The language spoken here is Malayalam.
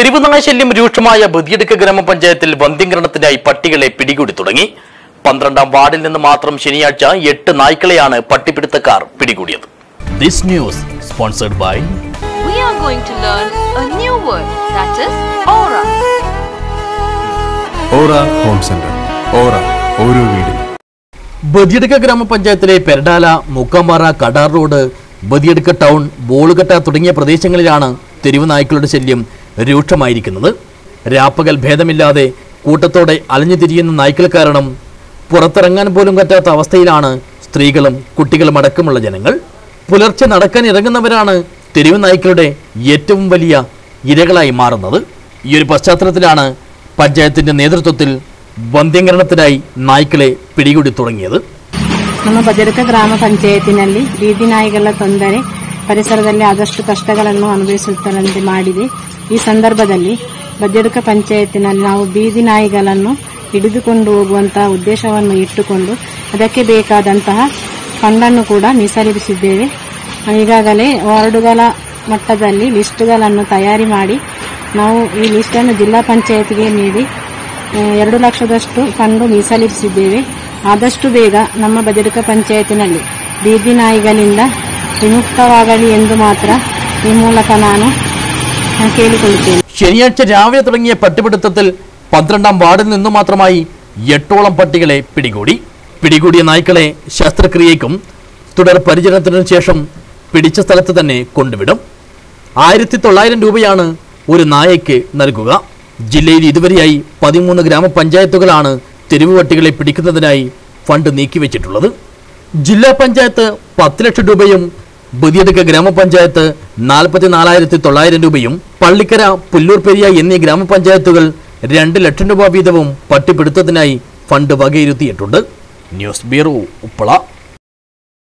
തെരുവ് നായശല്യം രൂക്ഷമായ ബദിയടുക്ക ഗ്രാമപഞ്ചായത്തിൽ വന്ധ്യംകരണത്തിനായി പട്ടികളെ പിടികൂടി തുടങ്ങി പന്ത്രണ്ടാം വാർഡിൽ നിന്ന് മാത്രം ശനിയാഴ്ച എട്ട് നായ്ക്കളെയാണ് പട്ടിപ്പിടുത്തക്കാർ പിടികൂടിയത് this news sponsored by we are going to learn a new word that is aura. Aura Home Centre Aura ഓരോ വീടും ബദിയടുക്ക ഗ്രാമപഞ്ചായത്തിലെ പെരടാല മുക്കമ്പാറ കടാർ റോഡ് ബദിയടുക്ക ടൗൺ ബോളുകട്ട തുടങ്ങിയ പ്രദേശങ്ങളിലാണ് തെരുവ് നായ്ക്കളുടെ ശല്യം രൂക്ഷമായിരിക്കുന്നത് രാപ്പകൽ ഭേദമില്ലാതെ കൂട്ടത്തോടെ അലഞ്ഞു തിരിയുന്ന നായ്ക്കൾ കാരണം പുറത്തിറങ്ങാൻ പോലും പറ്റാത്ത അവസ്ഥയിലാണ് സ്ത്രീകളും കുട്ടികളും അടക്കമുള്ള ജനങ്ങൾ പുലർച്ചെ നടക്കാൻ ഇറങ്ങുന്നവരാണ് തെരുവ് നായ്ക്കളുടെ ഏറ്റവും വലിയ ഇരകളായി മാറുന്നത് ഈ ഒരു പശ്ചാത്തലത്തിലാണ് പഞ്ചായത്തിന്റെ നേതൃത്വത്തിൽ വന്ധ്യംകരണത്തിനായി നായ്ക്കളെ പിടികൂടി തുടങ്ങിയത് ನಮ್ಮ ಬದಿರಕ ಗ್ರಾಮ ಪಂಚಾಯತಿನಲ್ಲಿ ಬೀದಿ ನಾಯಿಗಳ ತೊಂದರೆ ಪರಿಸರದಲ್ಲಿ ಆದಷ್ಟು ಕಷ್ಟಗಳನ್ನು ಅನುಭವಿಸುತ್ತರಂತೆ ಮಾಡಿದೆ ಈ ಸಂದರ್ಭದಲ್ಲಿ ಬದಿರಕ ಪಂಚಾಯತಿನಲ್ಲಿ ನಾವು ಬೀದಿ ನಾಯಿಗಳನ್ನು ಹಿಡಿದುಕೊಂಡು ಹೋಗುವಂತಹ ಉದ್ದೇಶವನ್ನು ಇಟ್ಟುಕೊಂಡು ಅದಕ್ಕೆ ಬೇಕಾದಂತಹ ಫಂಡನ್ನು ಕೂಡ ಮೀಸಲಿರಿಸಿದ್ದೇವೆ ಈಗಾಗಲೇ ವಾರ್ಡುಗಳ ಮಟ್ಟದಲ್ಲಿ ಲಿಸ್ಟ್ಗಳನ್ನು ತಯಾರಿ ಮಾಡಿ ನಾವು ಈ ಲಿಸ್ಟನ್ನು ಜಿಲ್ಲಾ ಪಂಚಾಯತಿಗೆ ನೀಡಿ ಆ, ಎರಡು ಲಕ್ಷದಷ್ಟು ಫಂಡು ಮೀಸಲಿರಿಸಿದ್ದೇವೆ ಆದಷ್ಟು ಬೇಗ ನಮ್ಮ ಬದಿರಕ ಪಂಚಾಯತಿನಲ್ಲಿ ಬೀದಿ ನಾಯಿಗಳಿಂದ ವಿಮುಕ್ತವಾಗಲಿ ಎಂದು ಮಾತ್ರ ಈ ಮೂಲಕ ನಾನು ಆ, ಕೇಳಿಕೊಳ್ಳುತ್ತೇನೆ ശനിയാഴ്ച രാവിലെ തുടങ്ങിയ പട്ടിപിടുത്തത്തിൽ പന്ത്രണ്ടാം വാർഡിൽ നിന്നു മാത്രമായി എട്ടോളം പട്ടികളെ പിടികൂടി പിടികൂടിയ നായ്ക്കളെ ശസ്ത്രക്രിയയ്ക്കും തുടർ പരിചരണത്തിനു ശേഷം പിടിച്ച സ്ഥലത്ത് തന്നെ കൊണ്ടുവിടും ആയിരത്തി തൊള്ളായിരം രൂപയാണ് ഒരു നായയ്ക്ക് നൽകുക ജില്ലയിൽ ഇതുവരെയായി പതിമൂന്ന് ഗ്രാമപഞ്ചായത്തുകളാണ് തെരുവ് പട്ടികളെ പിടിക്കുന്നതിനായി ഫണ്ട് നീക്കിവെച്ചിട്ടുള്ളത് ജില്ലാ പഞ്ചായത്ത് പത്ത് ലക്ഷം രൂപയും ബദിയടുക്ക ഗ്രാമപഞ്ചായത്ത് നാൽപ്പത്തി നാലായിരത്തി തൊള്ളായിരം രൂപയും പള്ളിക്കര പുല്ലൂർ പെരിയ എന്നീ ഗ്രാമപഞ്ചായത്തുകൾ രണ്ട് ലക്ഷം രൂപ വീതവും പട്ടിപ്പിടുത്തത്തിനായി ഫണ്ട് വകയിരുത്തിയിട്ടുണ്ട് ന്യൂസ് ബ്യൂറോ ഉപ്പള